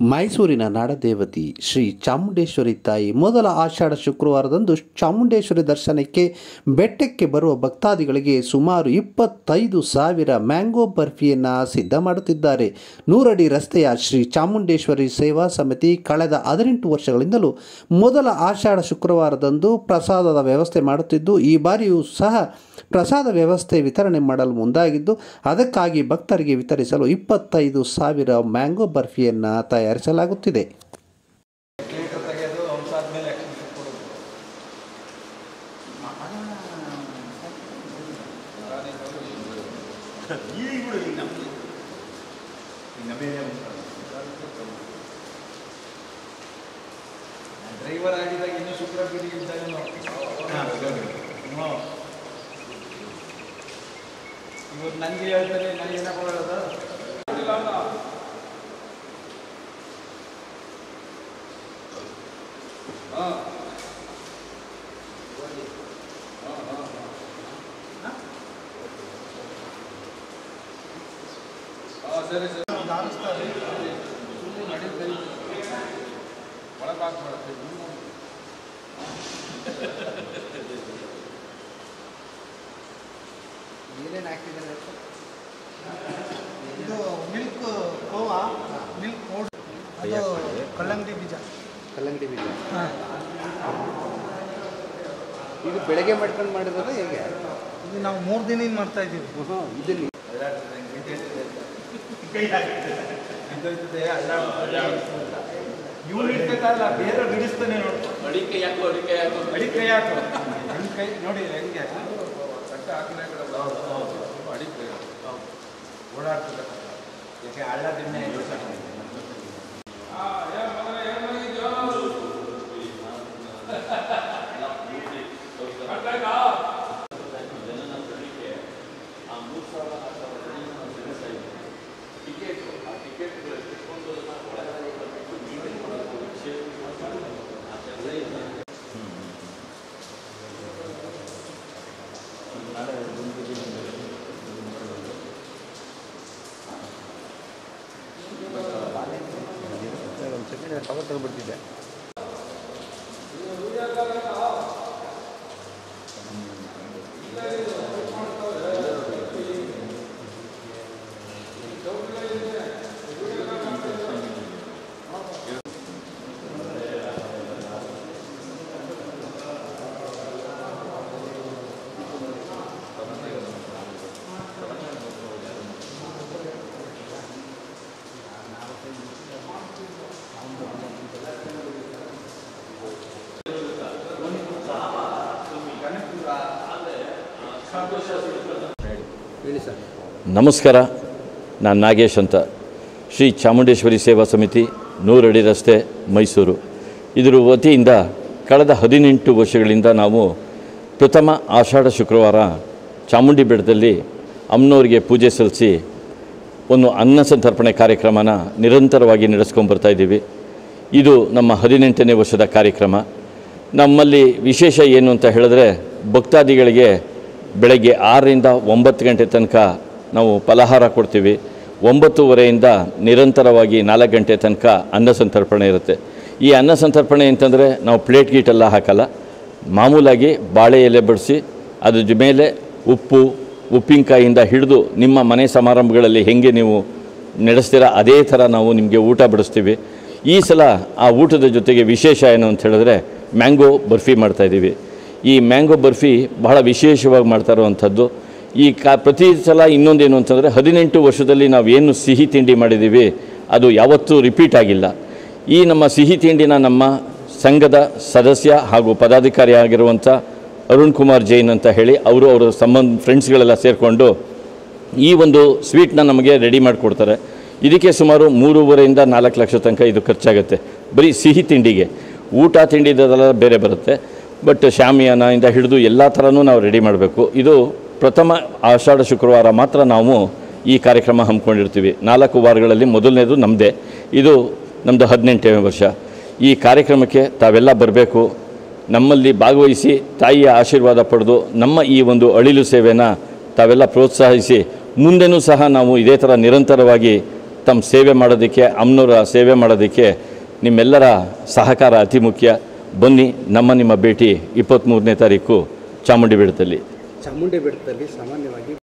ಮೈಸೂರಿನ ನಾಡದೇವತಿ ಶ್ರೀ ಚಾಮುಂಡೇಶ್ವರಿ ತಾಯಿ ಮೊದಲ ಆಷಾಢ ಶುಕ್ರವಾರದಂದು ಚಾಮುಂಡೇಶ್ವರಿ ದರ್ಶನಕ್ಕೆ ಬೆಟ್ಟಕ್ಕೆ ಬರುವ ಭಕ್ತಾದಿಗಳಿಗೆ ಸುಮಾರು ಇಪ್ಪತ್ತೈದು ಸಾವಿರ ಮ್ಯಾಂಗೋ ಬರ್ಫಿಯನ್ನು ಸಿದ್ಧ ಮಾಡುತ್ತಿದ್ದಾರೆ ನೂರಡಿ ರಸ್ತೆಯ ಶ್ರೀ ಚಾಮುಂಡೇಶ್ವರಿ ಸೇವಾ ಸಮಿತಿ ಕಳೆದ ಹದಿನೆಂಟು ವರ್ಷಗಳಿಂದಲೂ ಮೊದಲ ಆಷಾಢ ಶುಕ್ರವಾರದಂದು ಪ್ರಸಾದದ ವ್ಯವಸ್ಥೆ ಮಾಡುತ್ತಿದ್ದು ಈ ಬಾರಿಯೂ ಸಹ ಪ್ರಸಾದ ವ್ಯವಸ್ಥೆ ವಿತರಣೆ ಮಾಡಲು ಮುಂದಾಗಿದ್ದು ಅದಕ್ಕಾಗಿ ಭಕ್ತರಿಗೆ ವಿತರಿಸಲು ಇಪ್ಪತ್ತೈದು ಸಾವಿರ ಮ್ಯಾಂಗೋ ಬರ್ಫಿಯನ್ನು ತಯಾರಿಸಲಾಗುತ್ತಿದೆ ಲೀಟರ್ ತೆಗೆಯೋದು ಹಂಸ ಆದಮೇಲೆ ಆ್ಯಕ್ಷನ್ ಕೊಡೋದು ಡ್ರೈವರ್ ಆಗಿದ್ದಾಗ ಇನ್ನೂ ಶುಕ್ರ ಬಿಡಿ ಇದ್ದಾಗೇನೋ ಹ್ಞೂ ಇವತ್ತು ನನಗೆ ಹೇಳ್ತಾರೆ ನನಗೆ ಏನಪ್ಪ ಹೇಳೋದು ಸರಿ ಸರಿ ಒಳಗೆ ಹಾಕ್ಬೇಡ ಏನೇನು ಹಾಕ್ತಿದ್ದಾರೆ ಇದು ಮಿಲ್ಕ್ ಕೋವಾ ಮಿಲ್ಕ್ ಪೌಡರ್ ಅದು ಕಲ್ಲಂಗಡಿ ಬೀಜ ಕಲ್ಲಂಗಡಿ ಬೀಜ ಹಾಂ ಇದು ಬೆಳಗ್ಗೆ ಮಾಡ್ಕೊಂಡು ಮಾಡಿದ್ರೆ ಹೇಗೆ ಇದು ನಾವು ಮೂರು ದಿನದಿಂದ ಮಾಡ್ತಾ ಇದ್ದೀವಿ ಇದನ್ನು ಬಿದ್ದೋಯ್ತದೆ ಇವ್ನು ಇಡ್ತಕ್ಕಲ್ಲ ಬೇರೆ ಬಿಡಿಸ್ತಾನೆ ನೋಡು ಅಡಿಕೆ ಯಾಕೋ ಅಡಿಕೆ ಯಾಕೋ ಅಡಿಕೆ ಕೈ ಹಾಕು ಹೆಂಗ್ ಕೈ ನೋಡಿ ಹೆಂಗೆ ಕಟ್ಟ ಹಾಕಿಲ್ಲ ಅಡಿಕೆ ಓಡಾಡ್ತದೆ ಯಾಕೆ ಹಳ್ಳ ದಿನ ಒಂದು ಸೆಕೆಂಡ್ ಕವರ್ ತಗೊಂಡ್ಬಿಡ್ತಿದ್ದೆ ಹೇಳಿ ಸರ್ ನಮಸ್ಕಾರ ನಾನು ನಾಗೇಶ್ ಅಂತ ಶ್ರೀ ಚಾಮುಂಡೇಶ್ವರಿ ಸೇವಾ ಸಮಿತಿ ನೂರಡಿ ರಸ್ತೆ ಮೈಸೂರು ಇದರ ವತಿಯಿಂದ ಕಳೆದ ಹದಿನೆಂಟು ವರ್ಷಗಳಿಂದ ನಾವು ಪ್ರಥಮ ಆಷಾಢ ಶುಕ್ರವಾರ ಚಾಮುಂಡಿ ಬೆಟ್ಟದಲ್ಲಿ ಅಮ್ಮನವರಿಗೆ ಪೂಜೆ ಸಲ್ಲಿಸಿ ಒಂದು ಅನ್ನ ಸಂತರ್ಪಣೆ ಕಾರ್ಯಕ್ರಮನ ನಿರಂತರವಾಗಿ ನಡೆಸ್ಕೊಂಡು ಬರ್ತಾ ಇದ್ದೀವಿ ಇದು ನಮ್ಮ ಹದಿನೆಂಟನೇ ವರ್ಷದ ಕಾರ್ಯಕ್ರಮ ನಮ್ಮಲ್ಲಿ ವಿಶೇಷ ಏನು ಅಂತ ಹೇಳಿದ್ರೆ ಭಕ್ತಾದಿಗಳಿಗೆ ಬೆಳಗ್ಗೆ ಆರರಿಂದ ಒಂಬತ್ತು ಗಂಟೆ ತನಕ ನಾವು ಫಲಹಾರ ಕೊಡ್ತೀವಿ ಒಂಬತ್ತುವರೆಯಿಂದ ನಿರಂತರವಾಗಿ ನಾಲ್ಕು ಗಂಟೆ ತನಕ ಅನ್ನ ಸಂತರ್ಪಣೆ ಇರುತ್ತೆ ಈ ಅನ್ನ ಸಂತರ್ಪಣೆ ಅಂತಂದರೆ ನಾವು ಪ್ಲೇಟ್ ಗೀಟೆಲ್ಲ ಹಾಕಲ್ಲ ಮಾಮೂಲಾಗಿ ಬಾಳೆ ಎಲೆ ಬಡಿಸಿ ಅದ್ರ ಮೇಲೆ ಉಪ್ಪು ಉಪ್ಪಿನಕಾಯಿಂದ ಹಿಡಿದು ನಿಮ್ಮ ಮನೆ ಸಮಾರಂಭಗಳಲ್ಲಿ ಹೇಗೆ ನೀವು ನಡೆಸ್ತೀರ ಅದೇ ಥರ ನಾವು ನಿಮಗೆ ಊಟ ಬಡಿಸ್ತೀವಿ ಈ ಸಲ ಆ ಊಟದ ಜೊತೆಗೆ ವಿಶೇಷ ಏನು ಅಂತ ಹೇಳಿದ್ರೆ ಮ್ಯಾಂಗೋ ಬರ್ಫಿ ಮಾಡ್ತಾಯಿದ್ದೀವಿ ಈ ಮ್ಯಾಂಗೋ ಬರ್ಫಿ ಬಹಳ ವಿಶೇಷವಾಗಿ ಮಾಡ್ತಾ ಇರುವಂಥದ್ದು ಈ ಕಾ ಪ್ರತಿ ಸಲ ಇನ್ನೊಂದೇನು ಅಂತಂದರೆ ಹದಿನೆಂಟು ವರ್ಷದಲ್ಲಿ ನಾವು ಏನು ಸಿಹಿ ತಿಂಡಿ ಮಾಡಿದ್ದೀವಿ ಅದು ಯಾವತ್ತೂ ರಿಪೀಟ್ ಆಗಿಲ್ಲ ಈ ನಮ್ಮ ಸಿಹಿ ತಿಂಡಿನ ನಮ್ಮ ಸಂಘದ ಸದಸ್ಯ ಹಾಗೂ ಪದಾಧಿಕಾರಿ ಆಗಿರುವಂಥ ಅರುಣ್ ಕುಮಾರ್ ಜೈನ್ ಅಂತ ಹೇಳಿ ಅವರು ಅವರ ಸಂಬಂಧ ಫ್ರೆಂಡ್ಸ್ಗಳೆಲ್ಲ ಸೇರಿಕೊಂಡು ಈ ಒಂದು ಸ್ವೀಟ್ನ ನಮಗೆ ರೆಡಿ ಮಾಡಿಕೊಡ್ತಾರೆ ಇದಕ್ಕೆ ಸುಮಾರು ಮೂರುವರೆಯಿಂದ ನಾಲ್ಕು ಲಕ್ಷ ತನಕ ಇದು ಖರ್ಚಾಗುತ್ತೆ ಬರೀ ಸಿಹಿ ತಿಂಡಿಗೆ ಊಟ ತಿಂಡಿದೆಲ್ಲ ಬೇರೆ ಬರುತ್ತೆ ಬಟ್ ಶಾಮಿಯಾನದಿಂದ ಹಿಡಿದು ಎಲ್ಲ ಥರನೂ ನಾವು ರೆಡಿ ಮಾಡಬೇಕು ಇದು ಪ್ರಥಮ ಆಷಾಢ ಶುಕ್ರವಾರ ಮಾತ್ರ ನಾವು ಈ ಕಾರ್ಯಕ್ರಮ ಹಮ್ಮಿಕೊಂಡಿರ್ತೀವಿ ನಾಲ್ಕು ವಾರಗಳಲ್ಲಿ ಮೊದಲನೇದು ನಮ್ಮದೇ ಇದು ನಮ್ಮದು ಹದಿನೆಂಟನೇ ವರ್ಷ ಈ ಕಾರ್ಯಕ್ರಮಕ್ಕೆ ತಾವೆಲ್ಲ ಬರಬೇಕು ನಮ್ಮಲ್ಲಿ ಭಾಗವಹಿಸಿ ತಾಯಿಯ ಆಶೀರ್ವಾದ ಪಡೆದು ನಮ್ಮ ಈ ಒಂದು ಅಳಿಲು ಸೇವೆನ ತಾವೆಲ್ಲ ಪ್ರೋತ್ಸಾಹಿಸಿ ಮುಂದೆನೂ ಸಹ ನಾವು ಇದೇ ಥರ ನಿರಂತರವಾಗಿ ತಮ್ಮ ಸೇವೆ ಮಾಡೋದಕ್ಕೆ ಅಮ್ಮನವರ ಸೇವೆ ಮಾಡೋದಕ್ಕೆ ನಿಮ್ಮೆಲ್ಲರ ಸಹಕಾರ ಅತಿ ಮುಖ್ಯ ಬನ್ನಿ ನಮ್ಮ ನಿಮ್ಮ ಭೇಟಿ ಇಪ್ಪತ್ತ್ಮೂರನೇ ತಾರೀಕು ಚಾಮುಂಡಿ ಬೆಟ್ಟದಲ್ಲಿ ಚಾಮುಂಡಿ ಬೆಟ್ಟದಲ್ಲಿ ಸಾಮಾನ್ಯವಾಗಿ